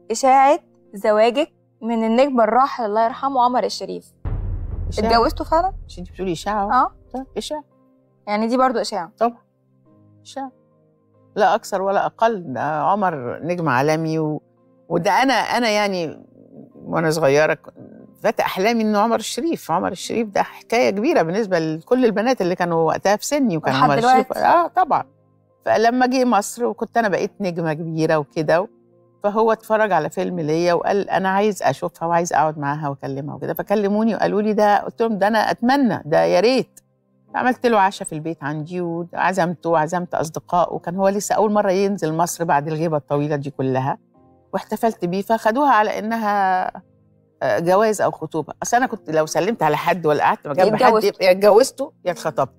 اشاعه زواجك من النجم الراحل الله يرحمه عمر الشريف إشاعة. اتجوزتوا فعلا مش انت بتقولي اشاعه أهو. اه طيب اشاعه يعني دي برضو اشاعه طبعا اشاعه لا اكثر ولا اقل ده عمر نجم عالمي و... وده انا انا يعني وانا صغيره ك- فات احلامي انه عمر الشريف عمر الشريف ده حكايه كبيره بالنسبه لكل البنات اللي كانوا وقتها في سني وكان ولحد عمر الشريف دلوقتي. اه طبعا فلما جه مصر وكنت انا بقيت نجمه كبيره وكده فهو اتفرج على فيلم ليا وقال انا عايز اشوفها وعايز اقعد معاها واكلمها وكده فكلموني وقالوا لي ده قلت لهم ده انا اتمنى ده يا ريت عملت له عشاء في البيت عندي وعزمته وعزمت اصدقائه وكان هو لسه اول مره ينزل مصر بعد الغيبه الطويله دي كلها واحتفلت بيه فخدوها على انها آه، جواز او خطوبه اصل انا كنت لو سلمت على حد ولا قعدت جنب حد اتجوزت. يبقى يا اتجوزته يا اتخطبت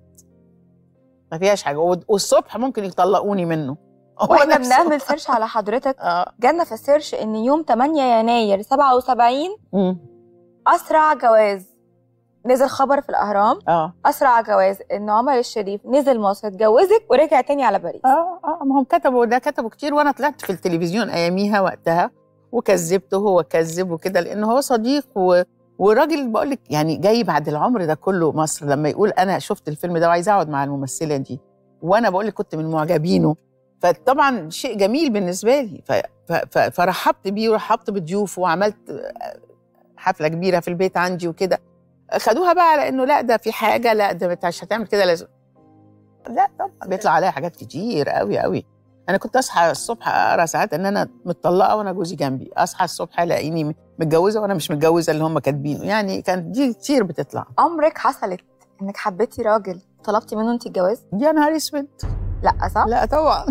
ما فيهاش حاجه وال- والصبح ممكن يطلقوني منه هو واحنا نفسه. بنعمل سيرش على حضرتك اه جالنا في السيرش ان يوم 8 يناير 77 مم. اسرع جواز نزل خبر في الاهرام اه اسرع جواز ان عمر الشريف نزل مصر اتجوزك ورجع تاني على باريس اه اه ما هم كتبوا ده كتبوا كتير وانا طلعت في التلفزيون اياميها وقتها وكذبته هو كذب وكده لان هو صديق و... وراجل بقول لك يعني جاي بعد العمر ده كله مصر لما يقول انا شفت الفيلم ده وعايز اقعد مع الممثله دي وانا بقول لك كنت من معجبينه فطبعا شيء جميل بالنسبه لي ف... ف... ف... فرحبت بيه ورحبت بضيوفه وعملت حفله كبيره في البيت عندي وكده خدوها بقى على انه لا ده في حاجه لا ده انت مش هتعمل كده لازم لا طبعا بيطلع عليها حاجات كتير قوي قوي انا كنت اصحى الصبح اقرا ساعات ان انا متطلقه وانا جوزي جنبي اصحى الصبح الاقيني متجوزه وانا مش متجوزه اللي هم كاتبينه يعني كانت دي كتير بتطلع عمرك حصلت انك حبيتي راجل طلبتي منه انت الجواز يا نهار اسود لا صح لا طبعا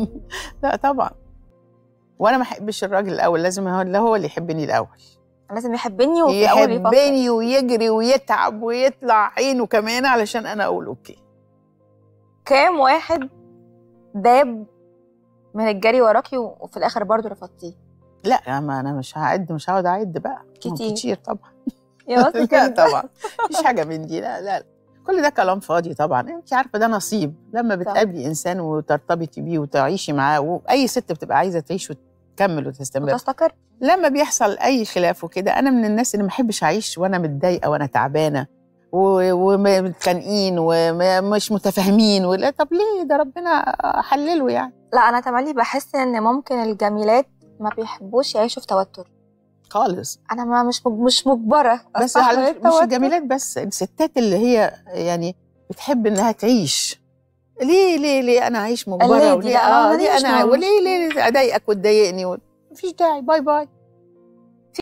لا طبعا وانا ما احبش الراجل الاول لازم هو اللي هو اللي يحبني الاول لازم يحبني وفي اول يفكر يحبني ويجري ويتعب ويطلع عينه كمان علشان انا اقول اوكي كام واحد داب من الجري وراكي وفي الاخر برضه رفضتيه لا ما انا مش هعد مش هقعد اعد بقى هم كتير. كتير طبعا يا بس لا كده طبعا مفيش حاجه من دي لا لا كل ده كلام فاضي طبعا انت عارفه ده نصيب لما بتقابلي انسان وترتبطي بيه وتعيشي معاه واي ست بتبقى عايزه تعيش وتكمل وتستمر وتستقر لما بيحصل اي خلاف وكده انا من الناس اللي ما احبش اعيش وانا متضايقه وانا تعبانه و- ومتخانقين ومش متفاهمين ولا طب ليه ده ربنا حلله يعني لا انا تملي بحس ان ممكن الجميلات ما بيحبوش يعيشوا في توتر خالص انا ما مش مج- مش مجبره بس أستحمل على فكرة مش التوتر. الجميلات بس الستات اللي هي يعني بتحب انها تعيش ليه ليه ليه انا عايش مجبره الليدي، وليه لا، اه ماليش ليه انا مش- وليه ليه اضايقك وتضايقني و- مفيش داعي باي باي